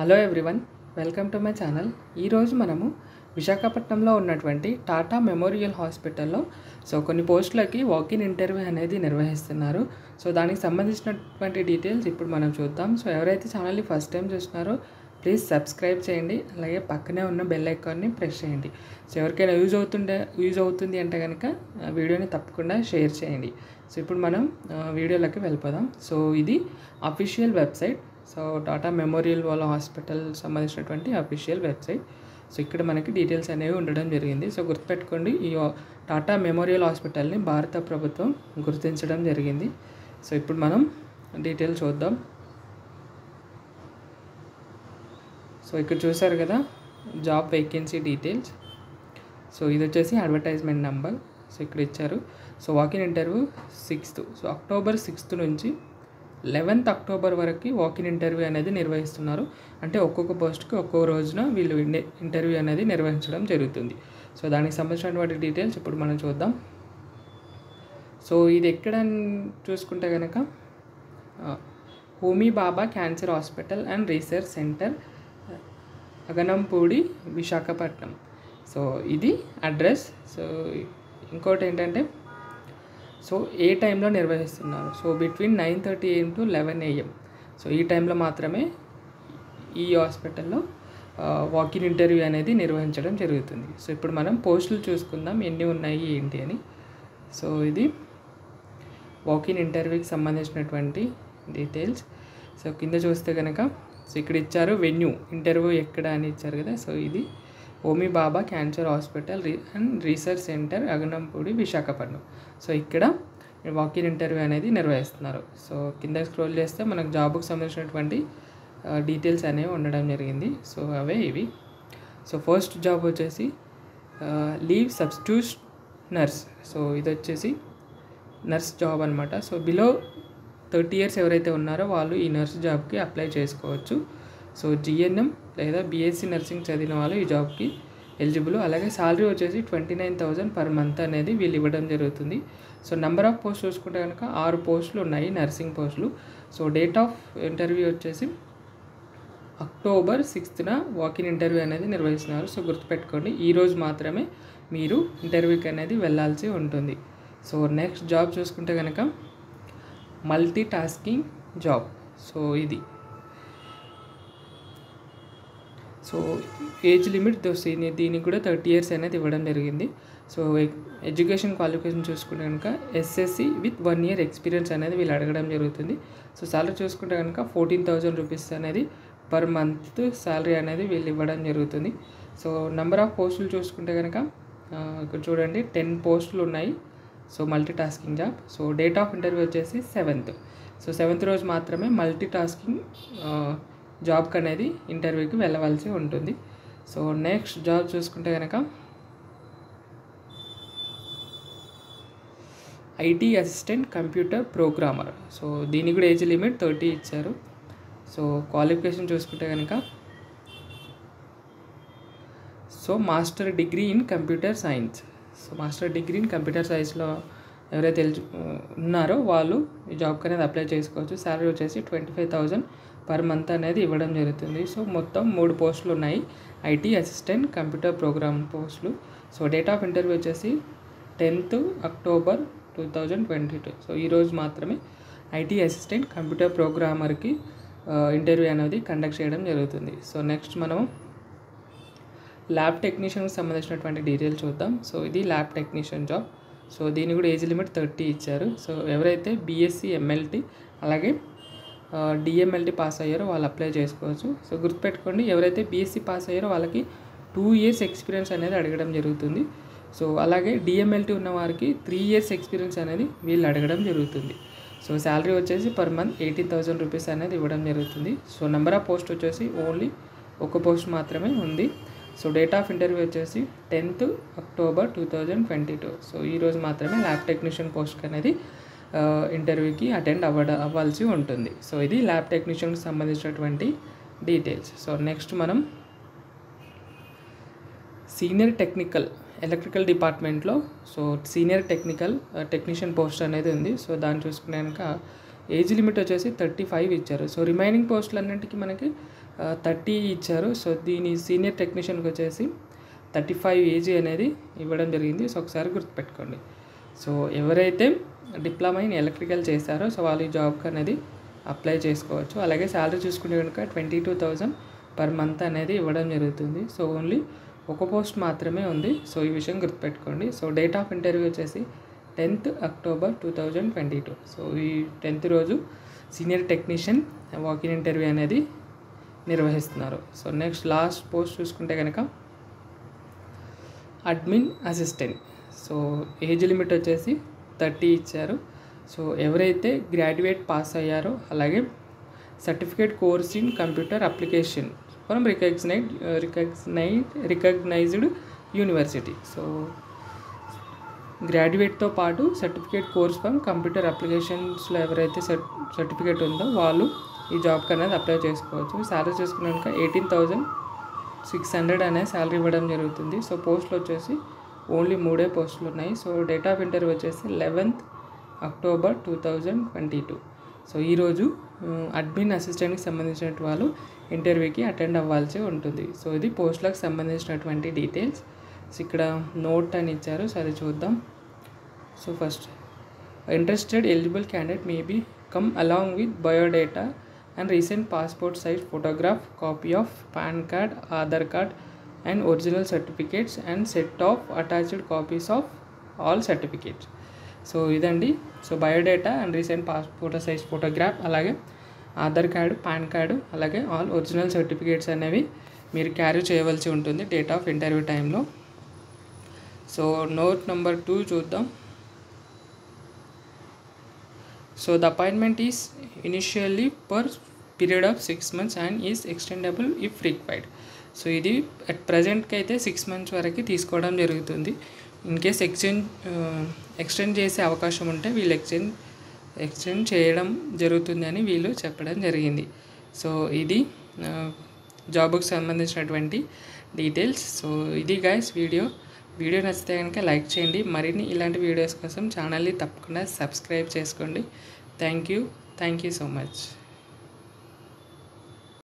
hello everyone welcome to my channel ఈరోజు మనము విశాఖపట్నంలో ఉన్నటువంటి టాటా మెమోరియల్ హాస్పిటల్లో సో కొన్ని పోస్టులకి వాకిన్ ఇంటర్వ్యూ అనేది నిర్వహిస్తున్నారు సో దానికి సంబంధించినటువంటి డీటెయిల్స్ ఇప్పుడు మనం చూద్దాం సో ఎవరైతే ఛానల్ని ఫస్ట్ టైం చూస్తున్నారో ప్లీజ్ సబ్స్క్రైబ్ చేయండి అలాగే పక్కనే ఉన్న బెల్ ఐకాన్ని ప్రెస్ చేయండి సో ఎవరికైనా యూజ్ అవుతుండే యూజ్ అవుతుంది అంటే కనుక ఆ వీడియోని తప్పకుండా షేర్ చేయండి సో ఇప్పుడు మనం ఆ, వీడియోలోకి వెళ్ళిపోదాం సో ఇది official website so Tata memorial వాళ్ళ హాస్పిటల్ సంబంధించినటువంటి అఫీషియల్ వెబ్సైట్ సో ఇక్కడ మనకి డీటెయిల్స్ అనేవి ఉండడం జరిగింది సో గుర్తుపెట్టుకోండి ఈ టాటా మెమోరియల్ హాస్పిటల్ని భారత ప్రభుత్వం గుర్తించడం జరిగింది సో ఇప్పుడు మనం డీటెయిల్స్ చూద్దాం సో ఇక్కడ చూసారు కదా జాబ్ వేకెన్సీ డీటెయిల్స్ సో ఇది వచ్చేసి అడ్వర్టైజ్మెంట్ నెంబర్ సో ఇక్కడ ఇచ్చారు so walk in interview sixth so October sixth నుంచి లెవెన్త్ అక్టోబర్ వరకు వాకిన్ ఇంటర్వ్యూ అనేది నిర్వహిస్తున్నారు అంటే ఒక్కొక్క పోస్ట్కి ఒక్కొక్క రోజున వీళ్ళు ఇండే- ఇంటర్వ్యూ అనేది నిర్వహించడం జరుగుతుంది సో దానికి సంబంధించినటువంటి డీటెయిల్స్ ఇప్పుడు మనం చూద్దాం సో ఇది ఎక్కడ అని చూసుకుంటే కనుక ఆ, Homi Bhabha cancer hospital and research centre Aganampudi Visakhapatnam so ఇది అడ్రస్ సో ఇంకోటి ఏంటంటే సో ఏ టైంలో నిర్వహిస్తున్నారు so between nine thirty AM to eleven AM so ఈ టైంలో మాత్రమే ఈ హాస్పిటల్లో వాకిన్ ఇంటర్వ్యూ అనేది నిర్వహించడం జరుగుతుంది సో ఇప్పుడు మనం పోస్టులు చూసుకుందాం ఎన్ని ఉన్నాయి ఏంటి అని సో ఇది వాకిన్ ఇంటర్వ్యూకి సంబంధించినటువంటి డీటెయిల్స్ సో కింద చూస్తే కనుక సో ఇక్కడ ఇచ్చారు వెన్యూ ఇంటర్వ్యూ ఎక్కడ అని ఇచ్చారు కదా సో ఇది ఓమి బాబా క్యాన్సర్ హాస్పిటల్ రీ and research centre Aganampudi Visakhapatnam so ఇక్కడ వాకిన్ ఇంటర్వ్యూ అనేది నిర్వహిస్తున్నారు సో కింద స్క్రోల్ చేస్తే మనకు జాబ్కి సంబంధించినటువంటి డీటెయిల్స్ అనేవి ఉండడం జరిగింది సో అవే ఇవి సో ఫస్ట్ జాబ్ వచ్చేసి లీవ్ సబ్స్టిట్యూట్ నర్స్ సో ఇది వచ్చేసి నర్స్ జాబ్ అనమాట సో బిలో థర్టీ ఇయర్స్ ఎవరైతే ఉన్నారో వాళ్ళు ఈ నర్స్ జాబ్కి అప్లై చేసుకోవచ్చు సో జిఎన్ఎం లేదా బీఎస్సీ నర్సింగ్ చదివిన వాళ్ళు ఈ జాబ్కి ఎలిజిబుల్ అలాగే శాలరీ వచ్చేసి twenty nine thousand per month అనేది వీళ్ళు ఇవ్వడం జరుగుతుంది సో నెంబర్ ఆఫ్ పోస్ట్ చూసుకుంటే కనుక ఆరు పోస్టులు ఉన్నాయి నర్సింగ్ పోస్టులు సో డేట్ ఆఫ్ ఇంటర్వ్యూ వచ్చేసి అక్టోబర్ సిక్స్త్న వాకిన్ ఇంటర్వ్యూ అనేది నిర్వహిస్తున్నారు సో గుర్తుపెట్టుకోండి ఈ రోజు మాత్రమే మీరు ఇంటర్వ్యూకి అనేది వెళ్ళాల్సి ఉంటుంది సో నెక్స్ట్ జాబ్ చూసుకుంటే కనుక మల్టీ టాస్కింగ్ జాబ్ సో ఇది సో ఏజ్ లిమిట్ దీని దీనికి కూడా థర్టీ ఇయర్స్ అనేది ఇవ్వడం జరిగింది సో ఎడ్యుకేషన్ క్వాలిఫికేషన్ చూసుకుంటే కనుక SSC with one year experience అనేది వీళ్ళు అడగడం జరుగుతుంది సో సాలరీ చూసుకుంటే కనుక ఫోర్టీన్ థౌజండ్ రూపీస్ అనేది పర్ మంత్ శాలరీ అనేది వీళ్ళు ఇవ్వడం జరుగుతుంది సో నెంబర్ ఆఫ్ పోస్టులు చూసుకుంటే కనుక ఆ, ఇక్కడ చూడండి టెన్ పోస్టులు ఉన్నాయి so multi tasking job so date of interview వచ్చేసి సెవెంత్ సో సెవెంత్ రోజు మాత్రమే మల్టీ టాస్కింగ్ జాబ్కి అనేది ఇంటర్వ్యూకి వెళ్ళవలసి ఉంటుంది సో నెక్స్ట్ జాబ్ చూసుకుంటే కనుక IT assistant computer programmer so దీనికి కూడా ఏజ్ లిమిట్ థర్టీ ఇచ్చారు సో క్వాలిఫికేషన్ చూసుకుంటే కనుక so master degree in computer science so master degree in computer సైన్స్లో ఎవరైతే ఎలిజి ఉన్నారో వాళ్ళు ఈ జాబ్కి అనేది అప్లై చేసుకోవచ్చు శాలరీ వచ్చేసి twenty five thousand per month అనేది ఇవ్వడం జరుగుతుంది సో మొత్తం మూడు పోస్టులు ఉన్నాయి ఐటీ అసిస్టెంట్ కంప్యూటర్ ప్రోగ్రామ్ పోస్టులు సో డేట్ ఆఫ్ ఇంటర్వ్యూ వచ్చేసి tenth October two thousand twenty two so ఈరోజు మాత్రమే ఐటీ అసిస్టెంట్ కంప్యూటర్ ప్రోగ్రామర్కి ఇంటర్వ్యూ అనేది కండక్ట్ చేయడం జరుగుతుంది సో నెక్స్ట్ మనము ల్యాబ్ టెక్నీషియన్కి సంబంధించినటువంటి డీటెయిల్స్ చూద్దాం సో ఇది ల్యాబ్ టెక్నీషియన్ జాబ్ సో దీని కూడా ఏజ్ లిమిట్ థర్టీ ఇచ్చారు సో ఎవరైతే బీఎస్సీ ఎంఎల్టీ అలాగే డిఎంఎల్టీ పాస్ అయ్యారో వాళ్ళు అప్లై చేసుకోవచ్చు సో గుర్తుపెట్టుకోండి ఎవరైతే బీఎస్సీ పాస్ అయ్యారో వాళ్ళకి టూ ఇయర్స్ ఎక్స్పీరియన్స్ అనేది అడగడం జరుగుతుంది సో అలాగే డిఎంఎల్టీ ఉన్న వారికి త్రీ ఇయర్స్ ఎక్స్పీరియన్స్ అనేది వీళ్ళు అడగడం జరుగుతుంది సో శాలరీ వచ్చేసి per month eighteen thousand rupees అనేది ఇవ్వడం జరుగుతుంది సో నెంబర్ ఆఫ్ పోస్ట్ వచ్చేసి ఓన్లీ ఒక పోస్ట్ మాత్రమే ఉంది సో డేట్ ఆఫ్ ఇంటర్వ్యూ వచ్చేసి tenth October two thousand twenty two so ఈరోజు మాత్రమే ల్యాబ్ టెక్నీషియన్ పోస్ట్కి అనేది ఆ, ఇంటర్వ్యూకి అటెండ్ అవ్వడ అవ్వాల్సి ఉంటుంది సో ఇది ల్యాబ్ టెక్నీషియన్కి సంబంధించినటువంటి డీటెయిల్స్ సో నెక్స్ట్ మనం సీనియర్ టెక్నికల్ ఎలక్ట్రికల్ డిపార్ట్మెంట్లో so senior technical technician post అనేది ఉంది సో దాన్ని చూసుకున్నాక ఏజ్ లిమిట్ వచ్చేసి థర్టీ ఫైవ్ ఇచ్చారు సో రిమైనింగ్ పోస్టులు అన్నింటికి మనకి థర్టీ ఇచ్చారు సో దీని సీనియర్ టెక్నీషియన్కి వచ్చేసి థర్టీ ఫైవ్ ఏజీ అనేది ఇవ్వడం జరిగింది సో ఒకసారి గుర్తుపెట్టుకోండి సో ఎవరైతే డిప్లొమా ఇన్ ఎలక్ట్రికల్ చేస్తారో సో వాళ్ళు ఈ జాబ్కి అనేది అప్లై చేసుకోవచ్చు అలాగే శాలరీ చూసుకుంటే కనుక twenty two thousand per month అనేది ఇవ్వడం జరుగుతుంది సో ఓన్లీ ఒక పోస్ట్ మాత్రమే ఉంది సో ఈ విషయం గుర్తుపెట్టుకోండి సో డేట్ ఆఫ్ ఇంటర్వ్యూ వచ్చేసి tenth October two thousand twenty two so ఈ టెన్త్ రోజు సీనియర్ టెక్నీషియన్ వాకిన్ ఇంటర్వ్యూ అనేది నిర్వహిస్తున్నారు సో నెక్స్ట్ లాస్ట్ పోస్ట్ చూసుకుంటే కనుక admin assistant so age limit వచ్చేసి థర్టీ ఇచ్చారు సో ఎవరైతే గ్రాడ్యుయేట్ పాస్ అయ్యారో అలాగే certificate course in computer application from recognised recognised recognised university so గ్రాడ్యుయేట్తో పాటు సర్టిఫికేట్ కోర్స్ ఫ్రమ్ కంప్యూటర్ అప్లికేషన్స్లో ఎవరైతే సర్ట్ సర్టిఫికేట్ ఉందో వాళ్ళు ఈ జాబ్కి అనేది అప్లై చేసుకోవచ్చు శాలరీ చేసుకున్నాక ఎయిటీన్ థౌజండ్ సిక్స్ హండ్రెడ్ అనే శాలరీ ఇవ్వడం జరుగుతుంది సో పోస్టులు వచ్చేసి ఓన్లీ మూడే పోస్టులు ఉన్నాయి సో డేట్ ఆఫ్ ఇంటర్వ్యూ వచ్చేసి eleventh October two thousand twenty two so ఈరోజు అడ్మిన్ అసిస్టెంట్కి సంబంధించిన వాళ్ళు ఇంటర్వ్యూకి అటెండ్ అవ్వాల్సి ఉంటుంది సో ఇది పోస్టులకు సంబంధించినటువంటి డీటెయిల్స్ సో ఇక్కడ నోట్ అని ఇచ్చారు సో అది చూద్దాం so first interested eligible candidate may be come along with biodata and recent passport size photograph copy of PAN card Aadhaar card and original certificates and set of attached copies of all certificates so ఇదండి so biodata and recent passport size photograph అలాగే Aadhaar card PAN card అలాగే all original certificates అనేవి మీరు carry చేయవలసి ఉంటుంది date of interview టైంలో so note number two చూద్దాం so the appointment is initially per period of six months and is extendable if required so ఇది at ప్రజెంట్కి అయితే సిక్స్ మంత్స్ వరకు తీసుకోవడం జరుగుతుంది ఇన్ కేస్ ఎక్స్చేంజ్ ఎక్స్టెండ్ చేసే అవకాశం ఉంటే వీళ్ళు ఎక్స్చేంజ్ ఎక్స్టెండ్ చేయడం జరుగుతుంది అని వీళ్ళు చెప్పడం జరిగింది సో ఇది జాబ్కి సంబంధించినటువంటి డీటెయిల్స్ సో ఇది గైస్ వీడియో వీడియో నచ్చితే కనుక లైక్ చేయండి మరిన్ని ఇలాంటి వీడియోస్ కోసం ఛానల్ని తప్పకుండా సబ్స్క్రైబ్ చేసుకోండి thank you thank you so much